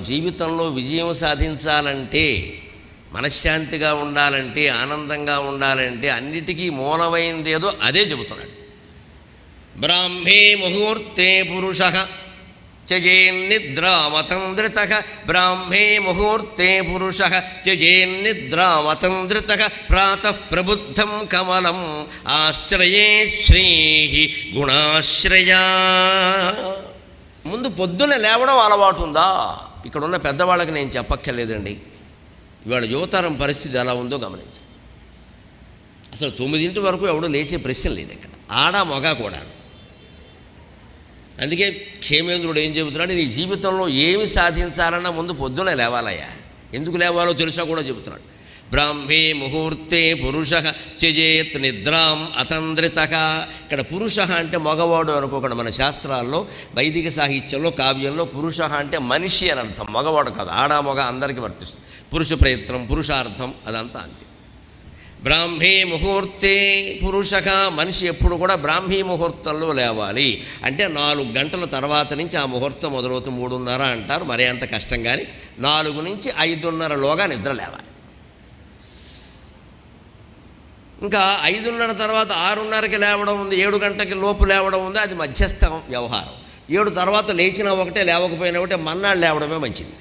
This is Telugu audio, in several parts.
జీవితంలో విజయం సాధించాలంటే మనశ్శాంతిగా ఉండాలంటే ఆనందంగా ఉండాలంటే అన్నిటికీ మూలమైంది ఏదో అదే చెబుతున్నాడు బ్రాహ్మీ ముహూర్తే పురుష త్యజేన్నిద్రామతంద్రిత బ్రాహ్మీ ముహూర్తే పురుష త్యజేన్నిద్రామతంద్రిత ప్రాతః ప్రబుద్ధం కమలం ఆశ్రయే శ్రీ గుణాశ్రయా ముందు పొద్దున్న లేవడం అలవాటు ఉందా ఇక్కడ ఉన్న పెద్దవాళ్ళకి నేను చెప్పక్కర్లేదండి ఇవాళ యువతరం పరిస్థితి ఎలా ఉందో గమనించు అసలు తొమ్మిదింటి వరకు ఎవడో లేచే ప్రశ్న లేదు ఇక్కడ ఆడ మగ కూడా అందుకే క్షేమేంద్రుడు ఏం చెబుతున్నాడు నీ జీవితంలో ఏమి సాధించాలన్నా ముందు పొద్దున లేవాలయ్యా ఎందుకు లేవాలో తెలుసా కూడా చెబుతున్నాడు బ్రాహ్మీ ముహూర్తే పురుష త్యజేత్ నిద్రాం అతంద్రిత ఇక్కడ పురుష అంటే మగవాడు అనుకోకుండా మన శాస్త్రాల్లో వైదిక సాహిత్యంలో కావ్యంలో పురుష అంటే మనిషి అని అర్థం మగవాడు కాదు ఆడ మగ అందరికీ వర్తిస్తుంది పురుష ప్రయత్నం పురుషార్థం అదంతా అంతే బ్రాహ్మీ ముహూర్తే పురుషక మనిషి ఎప్పుడు కూడా బ్రాహ్మీ ముహూర్తంలో లేవాలి అంటే నాలుగు గంటల తర్వాత నుంచి ఆ ముహూర్తం మొదలవుతుంది మూడున్నర అంటారు మరీ అంత కష్టం కానీ నాలుగు నుంచి ఐదున్నరలోగా నిద్ర లేవాలి ఇంకా ఐదున్నర తర్వాత ఆరున్నరకి లేవడం ఉంది ఏడు గంటకి లోపు లేవడం ఉంది అది మధ్యస్థ వ్యవహారం ఏడు తర్వాత లేచినా ఒకటే లేవకపోయినా ఒకటే మన్నాడు లేవడమే మంచిది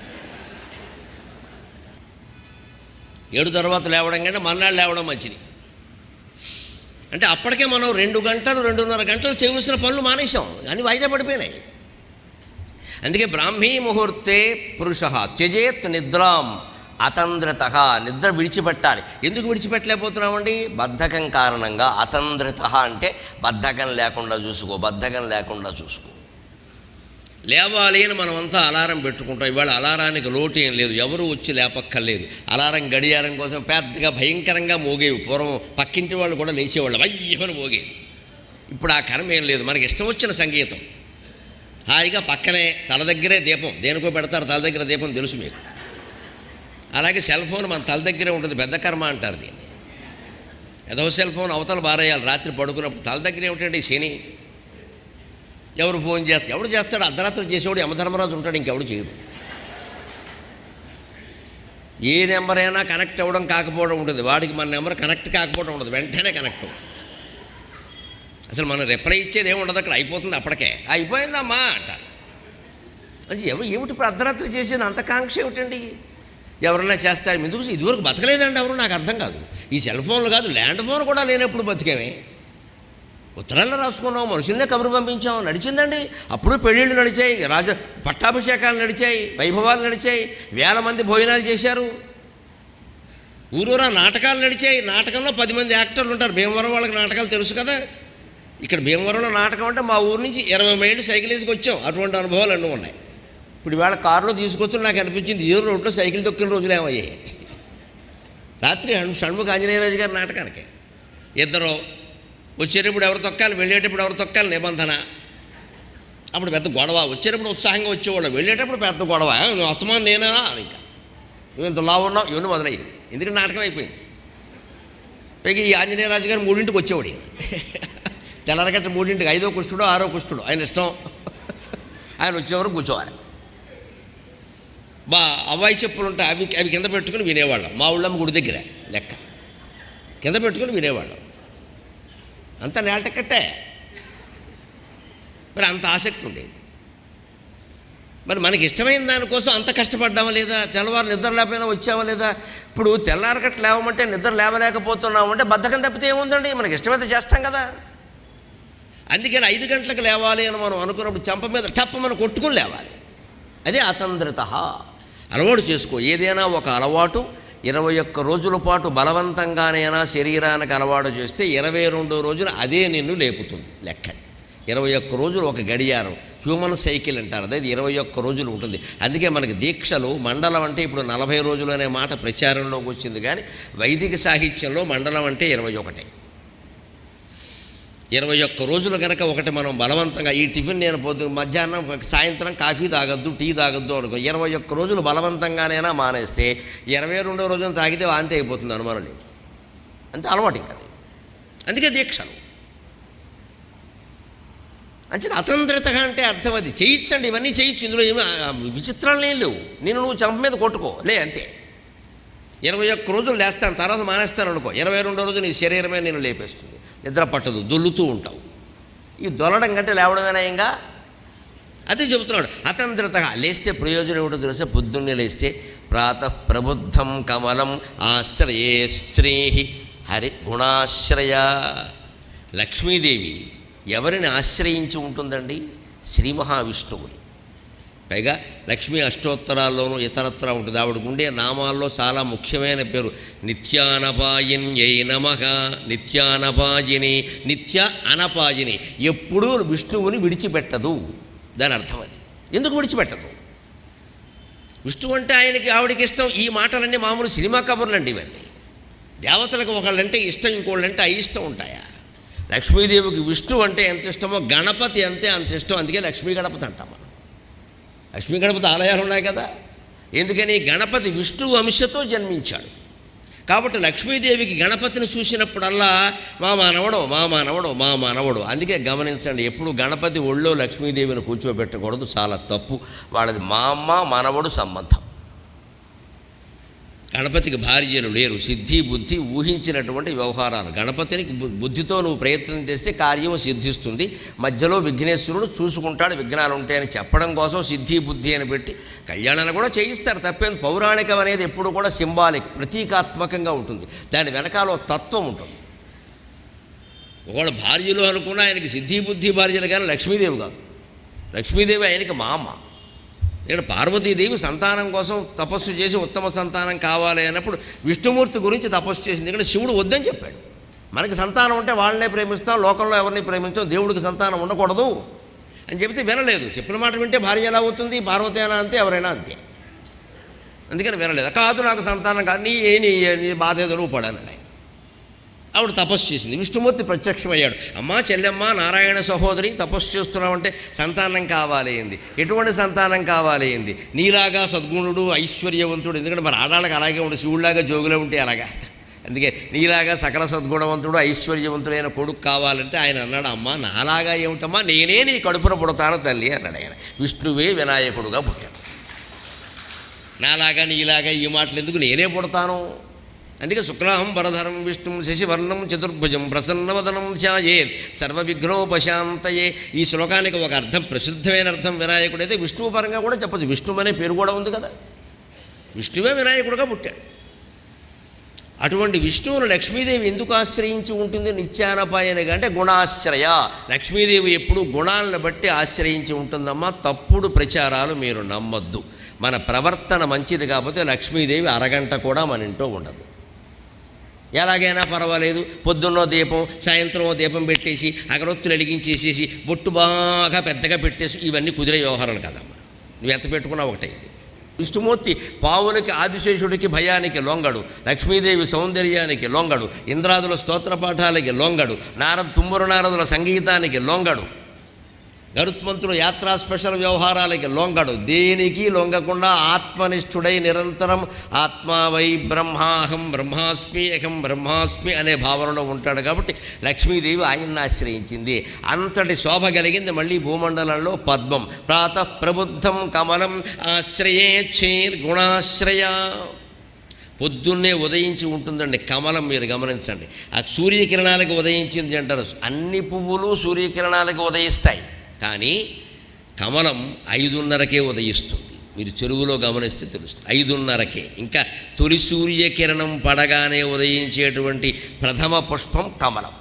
ఏడు తర్వాత లేవడం కంటే మన్నాడు లేవడం మంచిది అంటే అప్పటికే మనం రెండు గంటలు రెండున్నర గంటలు చేయవలసిన పనులు మానేసాం అని వాయిదా పడిపోయినాయి అందుకే బ్రాహ్మీ ముహూర్తే పురుష త్యజేత్ నిద్రాం అతంద్రత నిద్ర విడిచిపెట్టాలి ఎందుకు విడిచిపెట్టలేకపోతున్నామండి బద్ధకం కారణంగా అతంద్రత అంటే బద్ధకం లేకుండా చూసుకో బద్ధకం లేకుండా చూసుకో లేవాలి అని మనమంతా అలారం పెట్టుకుంటాం ఇవాళ అలారానికి లోటు ఏం లేదు ఎవరు వచ్చి లేపక్కర్లేదు అలారం గడియారం కోసం పెద్దగా భయంకరంగా మోగేవి పూర్వం పక్కింటి వాళ్ళు కూడా లేచేవాళ్ళు అయ్యమని మోగేది ఇప్పుడు ఆ కర్మ ఏం లేదు మనకి ఇష్టం వచ్చిన సంగీతం హాయిగా పక్కనే తల దగ్గరే దీపం దేనికో పెడతారు తల దగ్గర దీపం తెలుసు మీకు అలాగే సెల్ ఫోన్ మన తల దగ్గరే ఉంటుంది పెద్ద కర్మ అంటారు దీన్ని ఏదో సెల్ ఫోన్ అవతల బారేయాలి రాత్రి పడుకున్నప్పుడు తల దగ్గర ఏమిటండి శని ఎవరు ఫోన్ చేస్తారు ఎవడు చేస్తాడు అర్ధరాత్రి చేసేవాడు యమధర్మరాజు ఉంటాడు ఇంకెవడు చేయడు ఏ నెంబర్ అయినా కనెక్ట్ అవ్వడం కాకపోవడం ఉంటుంది వాడికి మన నెంబర్ కనెక్ట్ కాకపోవడం ఉండదు వెంటనే కనెక్ట్ అవుతుంది అసలు మనం రిప్లై ఇచ్చేది ఏమి ఉండదు అక్కడ అయిపోతుంది అప్పటికే అయిపోయిందమ్మా అంటారు అది ఎవరు ఏమిటి ఇప్పుడు అర్ధరాత్రి చేసిన అంత కాంక్ష ఏమిటండి ఎవరన్నా చేస్తారు ఎందుకు ఇదివరకు బతకలేదండి ఎవరు నాకు అర్థం కాదు ఈ సెల్ ఫోన్లు కాదు ల్యాండ్ ఫోన్ కూడా లేనప్పుడు బతికేమే ఉత్తరాల్లో రాసుకున్నాం మనుషులనే కబురు పంపించాం నడిచిందండి అప్పుడు పెళ్ళిళ్ళు నడిచాయి రాజ పట్టాభిషేకాలు నడిచాయి వైభవాలు నడిచాయి వేల మంది భోజనాలు చేశారు ఊరూరా నాటకాలు నడిచాయి నాటకంలో పది మంది యాక్టర్లు ఉంటారు భీమవరం వాళ్ళకి నాటకాలు తెలుసు కదా ఇక్కడ భీమవరంలో నాటకం అంటే మా ఊరు నుంచి ఇరవై మైళ్ళు సైకిల్ వేసుకు వచ్చాం అటువంటి అనుభవాలు అన్నీ ఉన్నాయి ఇప్పుడు ఇవాళ కారులో తీసుకొచ్చి నాకు అనిపించింది ఈ రోడ్లో సైకిల్ తొక్కిన రోజులు ఏమయ్యాయి రాత్రి హను- షణ్ముఖ ఆంజనేయరాజు గారి నాటకానికి ఇద్దరు వచ్చేటప్పుడు ఎవరు తొక్కాలి వెళ్ళేటప్పుడు ఎవరు తొక్కాలి నిబంధన అప్పుడు పెద్ద గొడవ వచ్చేటప్పుడు ఉత్సాహంగా వచ్చేవాళ్ళు వెళ్ళేటప్పుడు పెద్ద గొడవ నువ్వు వస్తామని నేనా అని ఇంకా నువ్వు ఇంత లా ఉన్నావు ఇవన్నీ మొదలయ్యింది ఎందుకంటే నాటకం అయిపోయింది పైగా ఈ ఆంజనేయరాజు గారు మూడింటికి వచ్చేవాడు ఈయన తెల్లరగట్ట మూడింటికి ఐదో కుష్టుడు ఆరో కుష్టుడు ఆయన ఇష్టం ఆయన వచ్చేవారు కూర్చోవాలి బా అవ్వాయి చెప్పులు ఉంటాయి అవి అవి కింద పెట్టుకుని వినేవాళ్ళం మా ఊళ్ళమ్మ గుడి దగ్గర లెక్క కింద పెట్టుకుని వినేవాళ్ళం అంత నేలటక్కట్టే మరి అంత ఆసక్తి ఉండేది మరి మనకి ఇష్టమైన దానికోసం అంత కష్టపడ్డామా లేదా తెల్లవారు నిద్ర లేకపోయినా వచ్చామా లేదా ఇప్పుడు తెల్లారకట్టు లేవమంటే నిద్ర లేవలేకపోతున్నామంటే బద్ధకం తప్పితే ఏముందండి మనకి ఇష్టమైతే చేస్తాం కదా అందుకని ఐదు గంటలకు లేవాలి అని మనం అనుకున్నప్పుడు చెంప మీద టప్ప మనం కొట్టుకుని లేవాలి అదే అతంద్రత అలవాటు చేసుకో ఏదైనా ఒక అలవాటు ఇరవై ఒక్క రోజుల పాటు బలవంతంగానైనా శరీరానికి అలవాటు చేస్తే ఇరవై రెండో రోజున అదే నిన్ను లేపుతుంది లెక్క ఇరవై ఒక్క రోజులు ఒక గడియారం హ్యూమన్ సైకిల్ అంటారు అదే ఇరవై ఒక్క రోజులు ఉంటుంది అందుకే మనకి దీక్షలు మండలం అంటే ఇప్పుడు నలభై రోజులు అనే మాట ప్రచారంలోకి వచ్చింది కానీ వైదిక సాహిత్యంలో మండలం అంటే ఇరవై ఒకటే ఇరవై ఒక్క రోజులు కనుక ఒకటి మనం బలవంతంగా ఈ టిఫిన్ నేను పొద్దు మధ్యాహ్నం సాయంత్రం కాఫీ తాగొద్దు టీ తాగొద్దు అనుకో ఇరవై ఒక్క రోజులు బలవంతంగానైనా మానేస్తే ఇరవై రెండో రోజున తాగితే వాంతి అయిపోతుంది అనుమానం లేదు అంతే అలవాటు ఇంకా అది అందుకే దీక్షలు అంటే అతంత్రత అంటే అర్థం అది చేయించండి ఇవన్నీ చేయొచ్చు ఇందులో ఏమి ఆ, విచిత్రాలు ఏం లేవు నేను నువ్వు చంప మీద కొట్టుకో లే అంతే ఇరవై ఒక్క రోజులు లేస్తాను తర్వాత మానేస్తాను అనుకో ఇరవై రెండో రోజు నీ శరీరమే నేను లేపేస్తుంది నిద్ర పట్టదు దొల్లుతూ ఉంటావు ఈ దొల్లడం కంటే లేవడమేనా ఇంకా అదే చెబుతున్నాడు అతంత్రత లేస్తే ప్రయోజనం ఏమిటో తెలిస్తే పొద్దున్నే లేస్తే ప్రాతః ప్రబుద్ధం కమలం ఆశ్రయే శ్రీ హరి గుణాశ్రయ లక్ష్మీదేవి ఎవరిని ఆశ్రయించి ఉంటుందండి శ్రీ మహావిష్ణువుని పైగా లక్ష్మీ అష్టోత్తరాల్లోనూ ఇతరత్ర ఉంటుంది ఆవిడకు ఉండే నామాల్లో చాలా ముఖ్యమైన పేరు నిత్యానపాయిన్యై నమ నిత్యానపాయిని నిత్య అనపాయిని ఎప్పుడూ విష్ణువుని విడిచిపెట్టదు దాని అర్థం అది ఎందుకు విడిచిపెట్టదు విష్ణువు అంటే ఆయనకి ఆవిడకి ఇష్టం ఈ మాటలన్నీ మామూలు సినిమా కబుర్లండి ఇవన్నీ దేవతలకు ఒకళ్ళంటే ఇష్టం ఇంకోళ్ళంటే అయిష్టం ఉంటాయా లక్ష్మీదేవికి విష్ణు అంటే ఎంత ఇష్టమో గణపతి అంతే అంత ఇష్టం అందుకే లక్ష్మీ గణపతి అంటాం మనం లక్ష్మీ గణపతి ఆలయాలు ఉన్నాయి కదా ఎందుకని గణపతి విష్ణువు అంశతో జన్మించాడు కాబట్టి లక్ష్మీదేవికి గణపతిని చూసినప్పుడల్లా మా మానవడు మా మానవడు మా మానవడు అందుకే గమనించండి ఎప్పుడు గణపతి ఒళ్ళో లక్ష్మీదేవిని కూర్చోబెట్టకూడదు చాలా తప్పు వాళ్ళది మా అమ్మ మనవడు సంబంధం గణపతికి భార్యలు లేరు సిద్ధి బుద్ధి ఊహించినటువంటి వ్యవహారాలు గణపతిని బు- బుద్ధితో నువ్వు ప్రయత్నం చేస్తే కార్యం సిద్ధిస్తుంది మధ్యలో విఘ్నేశ్వరుడు చూసుకుంటాడు విఘ్నాలు ఉంటాయని చెప్పడం కోసం సిద్ధి బుద్ధి అని పెట్టి కళ్యాణాలు కూడా చేయిస్తారు తప్పేం పౌరాణికం అనేది ఎప్పుడు కూడా సింబాలిక్ ప్రతీకాత్మకంగా ఉంటుంది దాని వెనకాల ఓ తత్వం ఉంటుంది ఒకవేళ భార్యలు అనుకున్నా ఆయనకి సిద్ధి బుద్ధి భార్యలు కానీ లక్ష్మీదేవి కాదు లక్ష్మీదేవి ఆయనకి మా అమ్మ ఇక్కడ పార్వతీదేవి సంతానం కోసం తపస్సు చేసి ఉత్తమ సంతానం కావాలి అన్నప్పుడు విష్ణుమూర్తి గురించి తపస్సు చేసింది ఇక్కడ శివుడు వద్దని చెప్పాడు మనకి సంతానం ఉంటే వాళ్ళనే ప్రేమిస్తాం లోకంలో ఎవరిని ప్రేమించాం దేవుడికి సంతానం ఉండకూడదు అని చెబితే వినలేదు చెప్పిన మాట వింటే భార్య ఎలా అవుతుంది పార్వతి అయినా అంతే ఎవరైనా అంతే అందుకని వినలేదు కాదు నాకు సంతానం కాదు నీ ఏ నీ నీ బాధ ఏదో నువ్వు పడాను ఆయన ఆవిడ తపస్సు చేసింది విష్ణుమూర్తి ప్రత్యక్షమయ్యాడు అమ్మా చెల్లెమ్మ నారాయణ సహోదరి తపస్సు చేస్తున్నావంటే సంతానం కావాలి ఏంది ఎటువంటి సంతానం కావాలి ఏంది నీలాగా సద్గుణుడు ఐశ్వర్యవంతుడు ఎందుకంటే మరి ఆడాళ్ళకి అలాగే ఉండు శివుడిలాగా జోగులో ఉంటే అలాగా అందుకే నీలాగా సకల సద్గుణవంతుడు ఐశ్వర్యవంతుడైన కొడుకు కావాలంటే ఆయన అన్నాడు అమ్మా నాలాగా ఏమిటమ్మా నేనే నీ కడుపున పుడతాను తల్లి అన్నాడు ఆయన విష్ణువే వినాయకుడుగా పుట్టాడు నాలాగా నీలాగా ఈ మాటలు ఎందుకు నేనే పుడతాను అందుకే శుక్లాహం వరధరం విష్ణు శశివర్ణం చతుర్భుజం ప్రసన్నవదనం ధ్యాయే సర్వ విఘ్నోపశాంతయే ఈ శ్లోకానికి ఒక అర్థం ప్రసిద్ధమైన అర్థం వినాయకుడైతే విష్ణువు పరంగా కూడా చెప్పచ్చు విష్ణువు అనే పేరు కూడా ఉంది కదా విష్ణువే వినాయకుడుగా పుట్టాడు అటువంటి విష్ణువును లక్ష్మీదేవి ఎందుకు ఆశ్రయించి ఉంటుంది నిత్యానపాయనగా అంటే గుణాశ్రయ లక్ష్మీదేవి ఎప్పుడు గుణాలను బట్టి ఆశ్రయించి ఉంటుందమ్మా తప్పుడు ప్రచారాలు మీరు నమ్మొద్దు మన ప్రవర్తన మంచిది కాకపోతే లక్ష్మీదేవి అరగంట కూడా మన ఇంట్లో ఉండదు ఎలాగైనా పర్వాలేదు పొద్దున్నో దీపం సాయంత్రం ఓ దీపం పెట్టేసి అగరొత్తులు వెలిగించేసేసి బొట్టు బాగా పెద్దగా పెట్టేసి ఇవన్నీ కుదిరే వ్యవహారాలు కదమ్మా నువ్వు ఎంత పెట్టుకున్నా ఒకటే ఇది విష్ణుమూర్తి పావులకి ఆదిశేషుడికి భయానికి లొంగడు లక్ష్మీదేవి సౌందర్యానికి లొంగడు ఇంద్రాదుల స్తోత్రపాఠాలకి లొంగడు నారద తుమ్మరు నారదుల సంగీతానికి లొంగడు గరుత్మంతుడు యాత్రా స్పెషల్ వ్యవహారాలకి లొంగడు దేనికి లొంగకుండా ఆత్మనిష్ఠుడై నిరంతరం ఆత్మా వై బ్రహ్మాహం బ్రహ్మాస్మి అహం బ్రహ్మాస్మి అనే భావనలో ఉంటాడు కాబట్టి లక్ష్మీదేవి ఆయన్ని ఆశ్రయించింది అంతటి శోభ కలిగింది మళ్ళీ భూమండలంలో పద్మం ప్రాతః ప్రబుద్ధం కమలం ఆశ్రయే క్షీర్ గుణాశ్రయ పొద్దున్నే ఉదయించి ఉంటుందండి కమలం మీరు గమనించండి ఆ సూర్యకిరణాలకు ఉదయించింది అంటారు అన్ని పువ్వులు సూర్యకిరణాలకు ఉదయిస్తాయి కానీ కమలం ఐదున్నరకే ఉదయిస్తుంది మీరు చెరువులో గమనిస్తే తెలుస్తుంది ఐదున్నరకే ఇంకా తొలి సూర్యకిరణం పడగానే ఉదయించేటువంటి ప్రథమ పుష్పం కమలం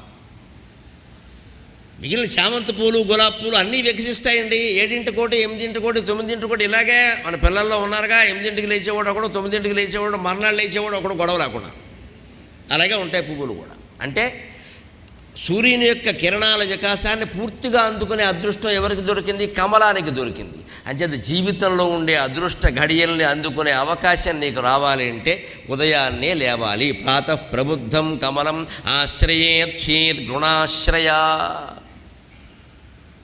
మిగిలిన చామంతి పూలు గులాబీ పూలు అన్నీ వికసిస్తాయండి ఏడింటి కోటి ఎనిమిదింటి కోటి తొమ్మిదింటి కోటి ఇలాగే మన పిల్లల్లో ఉన్నారుగా ఎనిమిదింటికి లేచేవాడు ఒకడు తొమ్మిదింటికి లేచేవాడు మర్నాడు లేచేవాడు ఒకడు గొడవ లేకుండా అలాగే ఉంటాయి పువ్వులు కూడా అంటే సూర్యుని యొక్క కిరణాల వికాసాన్ని పూర్తిగా అందుకునే అదృష్టం ఎవరికి దొరికింది కమలానికి దొరికింది అంచేత జీవితంలో ఉండే అదృష్ట ఘడియల్ని అందుకునే అవకాశం నీకు రావాలి అంటే ఉదయాన్నే లేవాలి ప్రాతః ప్రబుద్ధం కమలం ఆశ్రయే క్షీర్ గుణాశ్రయ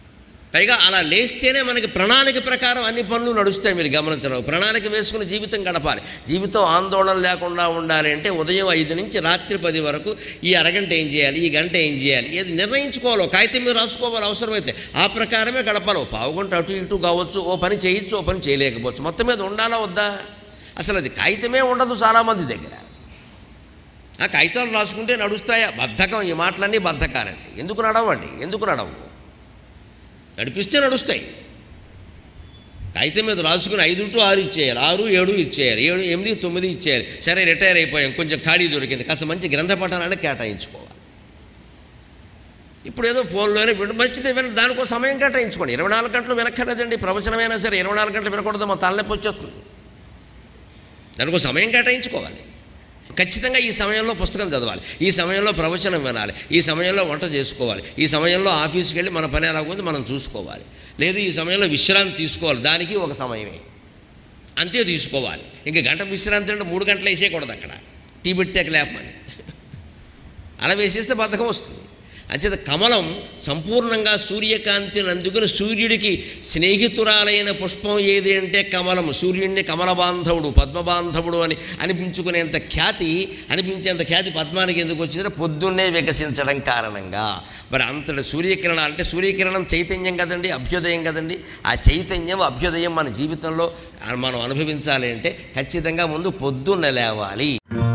పైగా అలా లేస్తేనే మనకి ప్రణాళిక ప్రకారం అన్ని పనులు నడుస్తాయి మీరు గమనించడం ప్రణాళిక వేసుకుని జీవితం గడపాలి జీవితం ఆందోళన లేకుండా ఉండాలి అంటే ఉదయం ఐదు నుంచి రాత్రి పది వరకు ఈ అరగంట ఏం చేయాలి ఈ గంట ఏం చేయాలి ఏది నిర్ణయించుకోవాలి ఓ కాగితం మీరు రాసుకోవాలి అవసరమైతే ఆ ప్రకారమే గడపాలి ఓ పావుగంట అటు ఇటు కావచ్చు ఓ పని చేయొచ్చు ఓ పని చేయలేకపోవచ్చు మొత్తం మీద ఉండాలా వద్దా అసలు అది కాగితమే ఉండదు చాలామంది దగ్గర ఆ కాగితాలు రాసుకుంటే నడుస్తాయా బద్ధకం ఈ మాటలన్నీ బద్ధకాలండి ఎందుకు నడవండి ఎందుకు నడవు నడిపిస్తే నడుస్తాయి కాగితం మీద రాసుకుని ఐదు టు ఆరు ఇచ్చేయాలి ఆరు ఏడు ఇచ్చేయాలి ఏడు ఎనిమిది తొమ్మిది ఇచ్చేయాలి సరే రిటైర్ అయిపోయాం కొంచెం ఖాళీ దొరికింది కాస్త మంచి గ్రంథ పఠనాన్ని కేటాయించుకోవాలి ఇప్పుడు ఏదో ఫోన్లోనే వింటు మంచిదే వినండి దానికో సమయం కేటాయించుకోండి ఇరవై నాలుగు గంటలు వినక్కర్లేదండి ప్రవచనమైనా సరే ఇరవై నాలుగు గంటలు వినకూడదు మా తలనొప్పి వచ్చేస్తుంది దానికో సమయం కేటాయించుకోవాలి ఖచ్చితంగా ఈ సమయంలో పుస్తకం చదవాలి ఈ సమయంలో ప్రవచనం వినాలి ఈ సమయంలో వంట చేసుకోవాలి ఈ సమయంలో ఆఫీస్కి వెళ్ళి మన పని ఎలాగుంది మనం చూసుకోవాలి లేదు ఈ సమయంలో విశ్రాంతి తీసుకోవాలి దానికి ఒక సమయమే అంతే తీసుకోవాలి ఇంకా గంట విశ్రాంతి అంటే మూడు గంటలు వేసేయకూడదు అక్కడ టీ పెట్టాక లేపమని అలా వేసేస్తే బద్ధకం వస్తుంది అంచేత కమలం సంపూర్ణంగా సూర్యకాంతిని అందుకుని సూర్యుడికి స్నేహితురాలైన పుష్పం ఏది అంటే కమలం సూర్యుడిని కమల బాంధవుడు పద్మబాంధవుడు అని అనిపించుకునేంత ఖ్యాతి అనిపించేంత ఖ్యాతి పద్మానికి ఎందుకు వచ్చిందంటే పొద్దున్నే వికసించడం కారణంగా మరి అంతటి సూర్యకిరణం అంటే సూర్యకిరణం చైతన్యం కదండి అభ్యుదయం కదండి ఆ చైతన్యం అభ్యుదయం మన జీవితంలో మనం అనుభవించాలి అంటే ఖచ్చితంగా ముందు పొద్దున్న లేవాలి